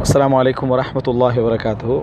அஸ்ஸலாமு அலைக்கும் வரஹ்மத்துல்லாஹி வரகாத்து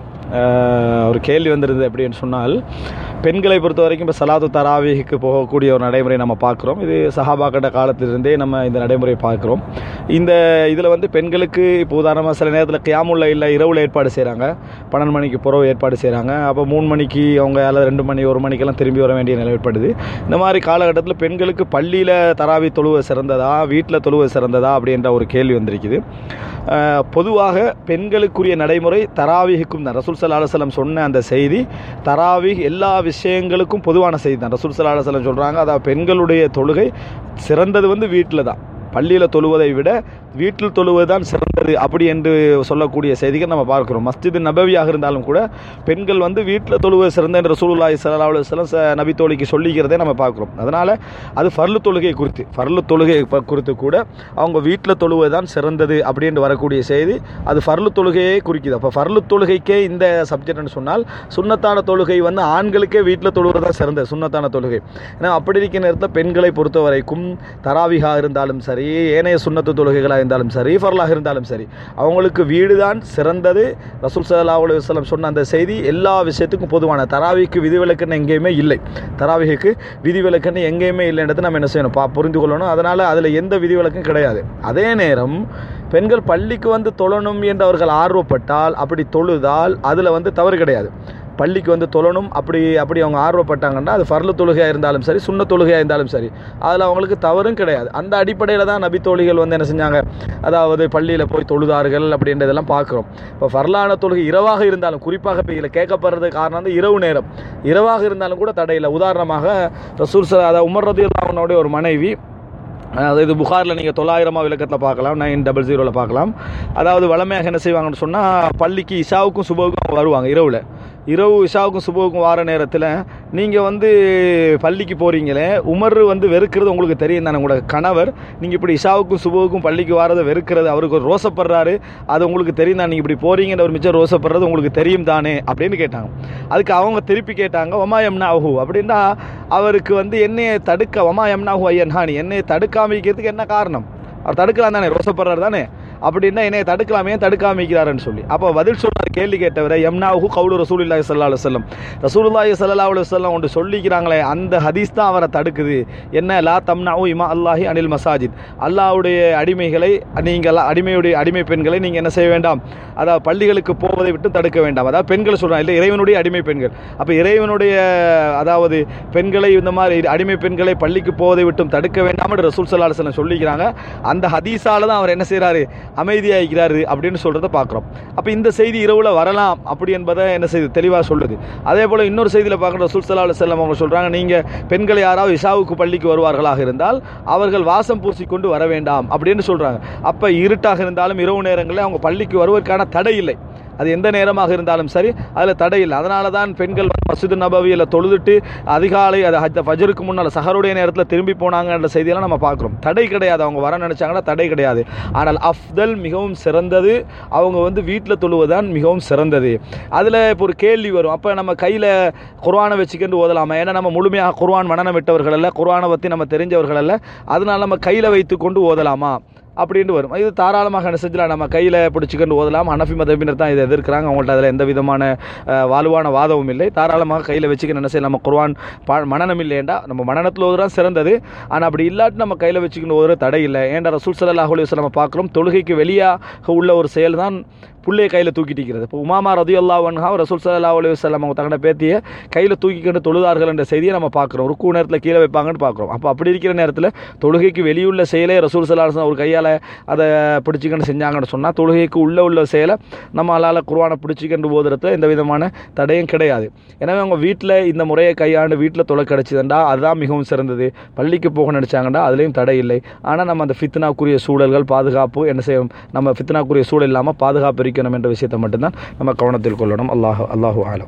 ஒரு கேள்வி வந்திருந்தது அப்படின்னு சொன்னால் பெண்களை பொறுத்த வரைக்கும் இப்போ சலாத்து தராவிக்கு போகக்கூடிய ஒரு நடைமுறை நம்ம பார்க்குறோம் இது சஹாபாக்கட்ட காலத்திலிருந்தே நம்ம இந்த நடைமுறை பார்க்குறோம் இந்த இதில் வந்து பெண்களுக்கு இப்போ உதாரணமாக சில நேரத்தில் கியாமுல்ல இல்லை இரவில் ஏற்பாடு செய்கிறாங்க பன்னெண்டு மணிக்கு புறவு ஏற்பாடு செய்கிறாங்க அப்போ மூணு மணிக்கு அவங்க அல்லது ரெண்டு மணி ஒரு மணிக்கெல்லாம் திரும்பி வர வேண்டிய நிலை ஏற்படுது இந்த மாதிரி காலகட்டத்தில் பெண்களுக்கு பள்ளியில் தராவி தொழுவ சிறந்ததா வீட்டில் தொழுவ சிறந்ததா அப்படின்ற ஒரு கேள்வி வந்திருக்குது அஹ், பொதுவாக பெண்களுக்குரிய நடைமுறை தராவிகுக்கும் தான் ரசூல் சல்லா அலுவலம் சொன்ன அந்த செய்தி தராவி எல்லா விஷயங்களுக்கும் பொதுவான செய்தி தான் ரசூல் சல்லா அலுவலம் சொல்கிறாங்க அதாவது பெண்களுடைய தொழுகை சிறந்தது வந்து வீட்டில் தான் பள்ளியில் தொழுவதை விட வீட்டில் தொழுவது தான் சிறந்தது அப்படி என்று சொல்லக்கூடிய செய்திகள் நம்ம பார்க்கிறோம் மஸ்ஜிது நபவியாக இருந்தாலும் கூட பெண்கள் வந்து வீட்டில் தொழுவது சிறந்த என்று ரசூலுல்லாஹி ஸல்லல்லாஹு அலைஹி வஸல்லம் ச- நபி தோழிக்கு சொல்லிக்கிறதே நம்ம பார்க்குறோம் அதனால் அது ஃபர்லு தொழுகை குறித்து ஃபர்லு தொழுகை ப- குறித்து கூட அவங்க வீட்டில் தொழுவது தான் சிறந்தது அப்படின்னு வரக்கூடிய செய்தி அது ஃபர்லு தொழுகையே குறிக்குது அப்போ ஃபர்லு தொழுகைக்கே இந்த சப்ஜெக்ட்னு சொன்னால் சுன்னத்தான தொழுகை வந்து ஆண்களுக்கே வீட்டில் தொழுவது தான் சிறந்தது சுன்னத்தான தொழுகை ஏன்னா அப்படி இருக்கிற நேரத்தில் பெண்களை பொறுத்த வரைக்கும் தராவிகா இருந்தாலும் சரி ஏனைய சுன்னத்து தொழுகைகளாக இருந்தாலும் சரி ஃபர்லாக இருந்தாலும் சரி அவங்களுக்கு வீடு தான் சிறந்தது ரசூல் சல்லல்லாஹு அலைஹி வஸல்லம் சொன்ன அந்த செய்தி எல்லா விஷயத்துக்கும் பொதுவான தராவிக்கு விதிவிலக்குன்னு எங்கேயுமே இல்லை தராவிக்கு விதிவிலக்குன்னு எங்கேயுமே இல்லைன்றது நம்ம என்ன செய்யணும் பா புரிந்து கொள்ளணும் அதனால் அதில் எந்த விதிவிலக்கும் கிடையாது அதே நேரம் பெண்கள் பள்ளிக்கு வந்து தொழணும் என்று அவர்கள் ஆர்வப்பட்டால் அப்படி தொழுதால் அதில் வந்து தவறு கிடையாது பள்ளிக்கு வந்து தொழணும் அப்படி அப்படி அவங்க ஆர்வப்பட்டாங்கன்னா அது ஃபர்லு தொழுகையாக இருந்தாலும் சரி சுண்ண தொழுகையாக இருந்தாலும் சரி அதில் அவங்களுக்கு தவறும் கிடையாது அந்த அடிப்படையில் தான் நபி தோழிகள் வந்து என்ன செஞ்சாங்க அதாவது பள்ளியில் போய் தொழுதார்கள் அப்படின்றதெல்லாம் பார்க்குறோம் இப்போ ஃபர்லான தொழுகை இரவாக இருந்தாலும் குறிப்பாக இப்போ இதில் கேட்கப்படுறது காரணம் வந்து இரவு நேரம் இரவாக இருந்தாலும் கூட தடையில்லை உதாரணமாக ரசூல் ச- அதாவது உமர் ரதி அவனுடைய ஒரு மனைவி அதாவது இது புகாரில் நீங்கள் தொள்ளாயிரமா விளக்கத்தில் பார்க்கலாம் நைன் டபுள் ஜீரோவில் பார்க்கலாம் அதாவது வளமையாக என்ன செய்வாங்கன்னு சொன்னால் பள்ளிக்கு இஷாவுக்கும் சுபவுக்கும் அவங்க வருவாங்க இரவில் இரவு இஷாவுக்கும் சுபவுக்கும் வார நேரத்தில் நீங்கள் வந்து பள்ளிக்கு போகிறீங்களே உமர் வந்து வெறுக்கிறது உங்களுக்கு தெரியும் தானே உங்களோட கணவர் நீங்கள் இப்படி இஷாவுக்கும் சுபவுக்கும் பள்ளிக்கு வரதை வெறுக்கிறது அவருக்கு ஒரு ரோசப்படுறாரு அது உங்களுக்கு தெரியும் தான் நீங்கள் இப்படி போகிறீங்கன்ற ஒரு மிச்சம் ரோசப்படுறது உங்களுக்கு தெரியும் தானே அப்படின்னு கேட்டாங்க அதுக்கு அவங்க திருப்பி கேட்டாங்க ஒமா எம்னா அஹு அப்படின்னா அவருக்கு வந்து என்னையை தடுக்க ஒமா எம்னா அஹு ஐயன்ஹானி என்னையை தடுக்காமிக்கிறதுக்கு என்ன காரணம் அவர் தடுக்கலாம் தானே ரோசப்படுறாரு தானே அப்படின்னா என்னைய தடுக்கலாமே ஏன் தடுக்காம இருக்கிறாருன்னு சொல்லி அப்போ பதில் சொன்னார் கேள்வி கேட்டவரை எம்னாஹு கவுலு ரசூலுல்லாஹி ஸல்லல்லாஹு அலைஹி வஸல்லம் ரசூலுல்லாஹி ஸல்லல்லாஹு அலைஹி வஸல்லம் ஒன்று சொல்லிக்கிறாங்களே அந்த ஹதீஸ் தான் அவரை தடுக்குது என்ன லா தம்னாவு இமா அல்லாஹி அனில் மசாஜித் அல்லாஹ்வுடைய அடிமைகளை நீங்கள் அடிமையுடைய அடிமை பெண்களை நீங்கள் என்ன செய்ய வேண்டாம் அதாவது பள்ளிகளுக்கு போவதை விட்டு தடுக்க வேண்டாம் அதாவது பெண்கள் சொல்கிறாங்க இல்லை இறைவனுடைய அடிமை பெண்கள் அப்போ இறைவனுடைய அதாவது பெண்களை இந்த மாதிரி அடிமை பெண்களை பள்ளிக்கு போவதை விட்டும் தடுக்க வேண்டாம் என்று ரசூல் சல்லா அலுவலம் சொல்லிக்கிறாங்க அந்த ஹதீஸால தான் அவர் என்ன செய்கிறாரு அமைதியாகிறாரு அப்படின்னு சொல்கிறத பார்க்குறோம் அப்போ இந்த செய்தி இரவில் வரலாம் அப்படி என்பதை என்ன செய்து தெளிவாக சொல்லுது அதே போல் இன்னொரு செய்தியில் பார்க்குற ரசூல் சல்லா அலுவலம் அவங்க சொல்கிறாங்க நீங்கள் பெண்கள் யாராவது இஷாவுக்கு பள்ளிக்கு வருவார்களாக இருந்தால் அவர்கள் வாசம் பூசிக்கொண்டு வர வேண்டாம் அப்படின்னு சொல்கிறாங்க அப்போ இருட்டாக இருந்தாலும் இரவு நேரங்களில் அவங்க பள்ளிக்கு வருவதற்கான தடை இல்லை அது எந்த நேரமாக இருந்தாலும் சரி அதில் தடை இல்லை அதனால தான் பெண்கள் வந்து மஸ்ஜித் நபவியில் தொழுதுட்டு அதிகாலை அது ஹஜ் ஃபஜருக்கு முன்னால் சஹருடைய நேரத்தில் திரும்பி போனாங்கன்ற செய்தியெல்லாம் நம்ம பார்க்குறோம் தடை கிடையாது அவங்க வர நினச்சாங்கன்னா தடை கிடையாது ஆனால் அஃப்தல் மிகவும் சிறந்தது அவங்க வந்து வீட்டில் தொழுவதுதான் மிகவும் சிறந்தது அதில் இப்போ ஒரு கேள்வி வரும் அப்போ நம்ம கையில் குர்ஆனை வச்சுக்கிட்டு ஓதலாமா ஏன்னா நம்ம முழுமையாக குர்ஆன் மனநம் விட்டவர்கள் அல்ல குர்ஆனை பற்றி நம்ம தெரிஞ்சவர்கள் அல்ல அதனால் நம்ம கையில் வைத்துக்கொண்டு ஓதலாமா அப்படின்ட்டு வரும் இது தாராளமாக என்ன செஞ்சலாம் நம்ம கையில் பிடிச்சிக்கிட்டு ஓதலாம் ஹனஃபி மதபினர் தான் இதை எதிர்க்கிறாங்க அவங்கள்ட்ட அதில் எந்த விதமான அஹ், வலுவான வாதமும் இல்லை தாராளமாக கையில் வச்சுக்கிட்டு என்ன செய்யலாம் நம்ம குர்ஆன் பா மனநம் இல்லையேண்டா நம்ம மனநத்தில் ஓதுறா சிறந்தது ஆனால் அப்படி இல்லாட்டி நம்ம கையில் வச்சுக்கிட்டு ஓதுற தடை இல்லை ஏன்டா ரசூல் ஸல்லல்லாஹு அலைஹி வஸல்லம் பார்க்குறோம் தொழுகைக்கு வெளியாக உள்ள ஒரு செயல் தான் புள்ளைய கையில் தூக்கிட்டு இருக்கிறது இப்போ உமாமா ரதி அல்லா வன்ஹா ரசூல் ஸல்லல்லாஹு அலைஹி வஸல்லம் அவங்க தங்கட பேத்தியை கையில் தூக்கிக்கிட்டு தொழுதார்கள் என்ற செய்தியை நம்ம பார்க்குறோம் ருக்கு நேரத்தில் கீழே வைப்பாங்கன்னு பார்க்குறோம் அப்போ அப்படி இருக்கிற நேரத்தில் தொழுகைக்கு வெளியுள்ள செயலே ரசூல் ஸல்லல்லாஹு அலைஹி வஸல்லம் ஒரு கையால் அதை பிடிச்சிக்கிட்டு செஞ்சாங்கன்னு சொன்னால் தொழுகைக்கு உள்ள உள்ள செயலை நம்ம அல்லால் குர்ஆனை பிடிச்சிக்கிட்டு ஓதுறதுல எந்த விதமான தடையும் கிடையாது எனவே அவங்க வீட்டில் இந்த முறையை கையாண்டு வீட்டில் தொலை கிடச்சிதுண்டா அதுதான் மிகவும் சிறந்தது பள்ளிக்கு போக நினச்சாங்கண்டா அதுலேயும் தடை இல்லை ஆனால் நம்ம அந்த ஃபித்னாக்குரிய சூழல்கள் பாதுகாப்பு என்ன செய்யும் நம்ம ஃபித்னாக்குரிய சூழல் இல்லாமல் பாதுகாப்பு இருக்கணும் என்ற விஷயத்தை மட்டும்தான் நம்ம கவனத்தில் கொள்ளணும் அல்லாஹ் அல்லாஹு ஆலம்